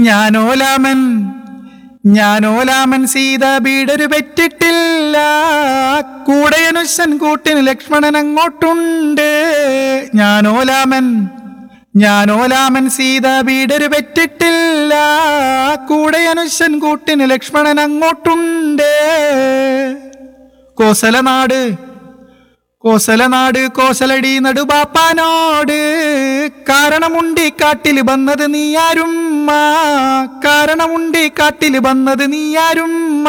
ഞാനോലാമൻ ഞാനോലാമൻ സീത ബീഡൊരു പെറ്റിട്ടില്ല കൂടെ അനുശൻ കൂട്ടിന് ലക്ഷ്മണൻ അങ്ങോട്ടുണ്ട് ഞാനോലാമൻ ഞാനോലാമൻ സീത ബീഡൊരു പെറ്റിട്ടില്ല കൂടെ അനുശൻ കൂട്ടിന് ലക്ഷ്മണൻ അങ്ങോട്ടുണ്ട് കോസലനാട് കോസലനാട് കോസലടി നടുബാപ്പാനോട് കാരണമുണ്ടി കാട്ടിൽ വന്നത് നീയാരുമ്മ കാരണമുണ്ടി കാട്ടിൽ വന്നത് നീയാരുമ്മ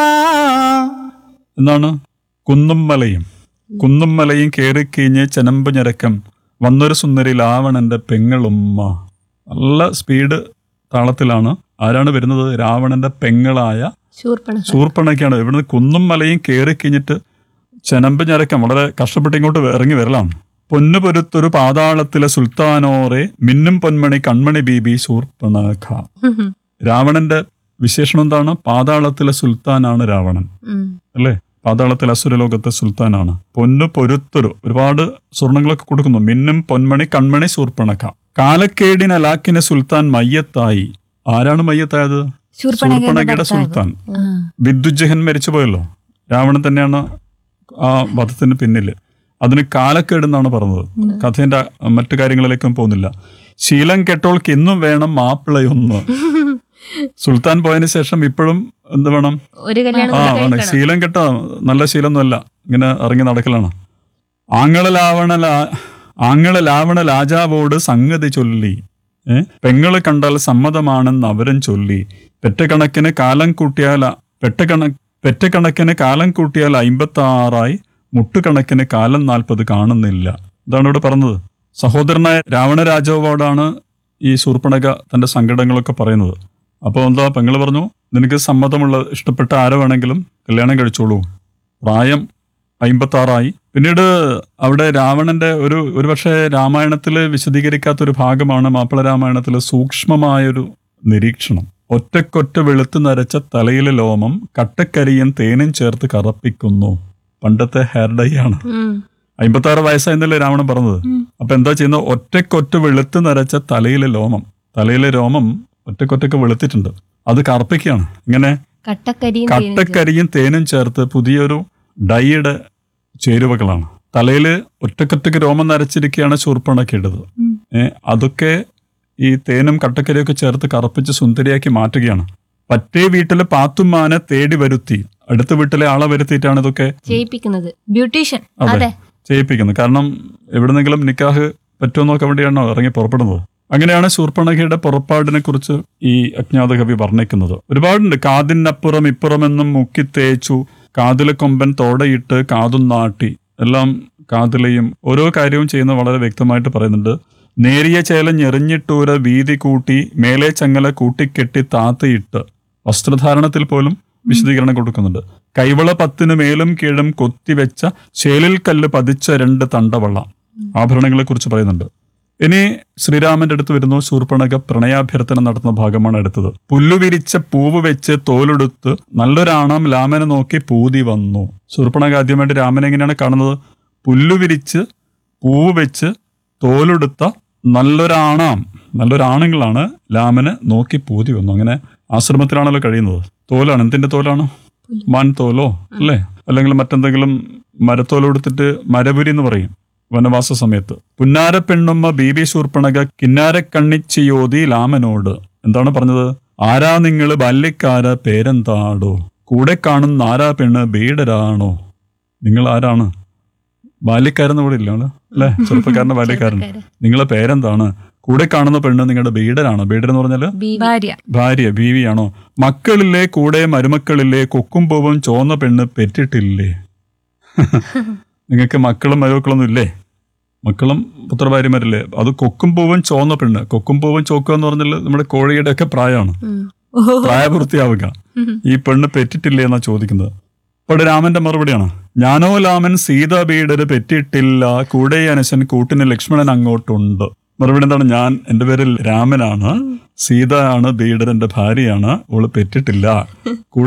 എന്നാണ് കുന്നും മലയും കുന്നും മലയും കയറിക്കഴിഞ്ഞ് ചെനമ്പ് ഞരക്കം വന്നൊരു സുന്ദരി രാവണന്റെ പെങ്ങളുമ്മ നല്ല സ്പീഡ് താളത്തിലാണ് ആരാണ് വരുന്നത് രാവണന്റെ പെങ്ങളായ ശൂർപ്പണ ശൂർപ്പണയ്ക്കാണ് ഇവിടുന്ന് കുന്നും മലയും കയറി കഴിഞ്ഞിട്ട് ചെനമ്പ് ഞരക്കം വളരെ കഷ്ടപ്പെട്ട് ഇങ്ങോട്ട് ഇറങ്ങി വരലാണ് പൊന്നു പൊരുത്തൊരു പാതാളത്തിലെ സുൽത്താനോറെ മിന്നും പൊന്മണി കൺമണി ബീബി ശൂർപ്പണഖ രാവണന്റെ വിശേഷണം എന്താണ് പാതാളത്തിലെ സുൽത്താനാണ് രാവണൻ അല്ലേ പാതാളത്തിലെ അസുരലോകത്തെ സുൽത്താനാണ് പൊന്നു പൊരുത്തൊരു ഒരുപാട് സ്വർണങ്ങളൊക്കെ കൊടുക്കുന്നു മിന്നും പൊന്മണി കൺമണി ശൂർപ്പണഖ കാലക്കേടിനലാക്കിന് സുൽത്താൻ മയ്യത്തായി ആരാണ് മയ്യത്തായത് ശൂർപ്പണഖയുടെ സുൽത്താൻ വിദ്യുജഹൻ മരിച്ചു പോയല്ലോ രാവണൻ തന്നെയാണ് ആ വധത്തിന് പിന്നില് അതിന് കാലക്കേടെന്നാണ് പറഞ്ഞത് കഥേന്റെ മറ്റു കാര്യങ്ങളിലേക്കും പോകുന്നില്ല ശീലം കെട്ടോൾക്ക് ഇന്നും വേണം മാപ്പിളയൊന്ന് സുൽത്താൻ പോയതിനു ശേഷം ഇപ്പോഴും എന്ത് വേണം ഒരു കല്യാണം ആ കൂടി ആണ് കഴിക്കണം. ശീലം കെട്ട നല്ല ശീലമൊന്നുമല്ല ഇങ്ങനെ ഇറങ്ങി നടക്കലാണ് ആങ്ങള ലാവണ ലാ- ആങ്ങള ലാവണ രാജാവോട് സംഗതി ചൊല്ലി ഏ പെങ്ങള് കണ്ടാൽ സമ്മതമാണെന്ന് അവരും ചൊല്ലി പെറ്റക്കണക്കിന് കാലം കൂട്ടിയാൽ പെറ്റക്കണ പെറ്റക്കണക്കിന് കാലം കൂട്ടിയാൽ അമ്പത്തി ആറായി മുട്ടുകണക്കിന് കാലം നാൽപ്പത് കാണുന്നില്ല ഇതാണ് ഇവിടെ പറഞ്ഞത് സഹോദരനായ രാവണ രാജാവോടാണ് ഈ ശൂർപ്പണക തന്റെ സങ്കടങ്ങളൊക്കെ പറയുന്നത് അപ്പോൾ എന്താ പെങ്ങള് പറഞ്ഞു നിനക്ക് സമ്മതമുള്ള ഇഷ്ടപ്പെട്ട ആരെ വേണമെങ്കിലും കല്യാണം കഴിച്ചോളൂ പ്രായം അമ്പത്താറായി പിന്നീട് അവിടെ രാവണന്റെ ഒരു ഒരുപക്ഷെ രാമായണത്തിൽ വിശദീകരിക്കാത്ത ഒരു ഭാഗമാണ് മാപ്പിള രാമായണത്തിൽ സൂക്ഷ്മമായൊരു നിരീക്ഷണം ഒറ്റക്കൊറ്റ വെളുത്ത് നരച്ച തലയിലെ ലോമം കട്ടക്കരിയും തേനും ചേർത്ത് കറപ്പിക്കുന്നു പണ്ടത്തെ ഹെയർ ഡൈ ആണ് ഉം. അമ്പത്താറ് വയസ്സായെന്നല്ലേ രാവണൻ പറഞ്ഞത് അപ്പൊ എന്താ ചെയ്യുന്നത് ഒറ്റക്കൊറ്റ വെളുത്ത് നരച്ച തലയിലെ ലോമം തലയിലെ രോമം ഒറ്റക്കൊറ്റക്ക് വെളുത്തിട്ടുണ്ട് അത് കറുപ്പിക്കുകയാണ് ഇങ്ങനെ കട്ടക്കരിയും തേനും കട്ടക്കരിയും തേനും ചേർത്ത് പുതിയൊരു ഡൈയുടെ ചേരുവകളാണ് തലയിൽ ഒറ്റക്കൊറ്റക്ക് രോമം നരച്ചിരിക്കുകയാണ് ശൂർപ്പണൊക്കെ ഇട്ടത് ഏ അതൊക്കെ ഈ തേനും കട്ടക്കരിയൊക്കെ ചേർത്ത് കറുപ്പിച്ച് സുന്ദരിയാക്കി മാറ്റുകയാണ് പറ്റേ വീട്ടിലെ പാത്തുമ്മാനെ തേടി വരുത്തി അടുത്ത വീട്ടിലെ ആളെ വരുത്തിയിട്ടാണ് ഇതൊക്കെ ചെയ്യിപ്പിക്കുന്നത് ബ്യൂട്ടീഷ്യൻ അതെ അതെ ചെയ്യിപ്പിക്കുന്നത് കാരണം എവിടെന്നെങ്കിലും നിക്കാഹ് പറ്റുമെന്നൊക്കെ വേണ്ടിയാണോ ഇറങ്ങി പുറപ്പെടുന്നത് അങ്ങനെയാണ് ശൂർപ്പണഖയുടെ പുറപ്പാടിനെ കുറിച്ച് ഈ അജ്ഞാത കവി വർണ്ണിക്കുന്നത് ഒരുപാടുണ്ട് കാതിനപ്പുറം ഇപ്പുറമെന്നും മുക്കി തേച്ചു കാതിലെ കൊമ്പൻ തോടയിട്ട് കാതും നാട്ടി എല്ലാം കാതിലെയും ഓരോ കാര്യവും ചെയ്യുന്ന വളരെ വ്യക്തമായിട്ട് പറയുന്നുണ്ട് നേരിയ ചേല ഞെറിഞ്ഞിട്ടൂര വീതി കൂട്ടി മേലെ ചങ്ങല കൂട്ടിക്കെട്ടി താത്തയിട്ട് വസ്ത്രധാരണത്തിൽ പോലും വിശദീകരണം കൊടുക്കുന്നുണ്ട് കൈവള പത്തിന് മേലും കീഴും കൊത്തിവെച്ച ചേലിൽ കല്ല് പതിച്ച രണ്ട് തണ്ടവള്ള ആഭരണങ്ങളെ കുറിച്ച് പറയുന്നുണ്ട് ഇനി ശ്രീരാമന്റെ അടുത്ത് വരുന്നു ശൂർപ്പണക പ്രണയാഭ്യർത്ഥന നടത്തുന്ന ഭാഗമാണ് അടുത്തത് പുല്ലുവിരിച്ച പൂവ് വെച്ച് തോലെടുത്ത് നല്ലൊരാണാം രാമനെ നോക്കി പൂതി വന്നു ശൂർപ്പണക ആദ്യമായിട്ട് രാമനെ എങ്ങനെയാണ് കാണുന്നത് പുല്ലുവിരിച്ച് പൂവ് വെച്ച് തോലെടുത്ത നല്ലൊരാണാം നല്ലൊരാണുങ്ങളാണ് രാമനെ നോക്കി പൂതി വന്നു അങ്ങനെ ആശ്രമത്തിലാണല്ലോ കഴിയുന്നത് തോലാണ് എന്തിന്റെ തോലാണ് മാൻ തോലോ അല്ലേ അല്ലെങ്കിൽ മറ്റെന്തെങ്കിലും മരത്തോലോ എടുത്തിട്ട് മരപുരി എന്ന് പറയും വനവാസ സമയത്ത് പുന്നാര പെണ്ണുമ്മ ബീബി ശൂർപ്പണക കിന്നാരക്കണ്ണിച്ചിയോതി ലാമനോട് എന്താണ് പറഞ്ഞത് ആരാ നിങ്ങള് ബാല്യക്കാര പേരെന്താടോ കൂടെ കാണുന്ന ആരാ പെണ്ണ് ബീഡരാണോ നിങ്ങൾ ആരാണ് ബാല്യക്കാരെന്ന് കൂടെ ഇല്ല അല്ലേ ചെറുപ്പക്കാരന്റെ ബാല്യക്കാരൻ നിങ്ങളെ പേരെന്താണ് കൂടെ കാണുന്ന പെണ്ണ് നിങ്ങളുടെ ബീഡരാണോ ബീഡർ എന്ന് പറഞ്ഞാല് ബീവി. ഭാര്യ ഭാര്യ ബീവിയാണോ മക്കളില്ലേ കൂടെ മരുമക്കളില്ലേ കൊക്കും പൂവും ചോന്ന പെണ്ണ് പെറ്റിട്ടില്ലേ നിങ്ങൾക്ക് മക്കളും മരുമക്കളൊന്നും ഇല്ലേ മക്കളും പുത്രഭാര്യമാരില്ലേ അത് കൊക്കും പൂവും ചോന്ന പെണ്ണ് കൊക്കും പൂവും ചോക്കുക എന്ന് പറഞ്ഞാൽ നമ്മുടെ കോഴിയുടെ ഒക്കെ പ്രായമാണ് ഉം. പ്രായപൂർത്തിയാവുക ഈ പെണ്ണ് പെറ്റിട്ടില്ലേ എന്നാ ചോദിക്കുന്നത് അപ്പോൾ രാമന്റെ മറുപടിയാണ് ഞാനോ ലാമൻ സീതാ ബീഡര് പെറ്റിട്ടില്ല കൂടെ അനശൻ കൂട്ടിന് ലക്ഷ്മണൻ അങ്ങോട്ടുണ്ട് മറുപടി എന്താണ് ഞാൻ എന്റെ പേര് രാമനാണ് സീത ആണ് ബീഡർ എന്റെ ഭാര്യയാണ് അവള് പെറ്റിട്ടില്ല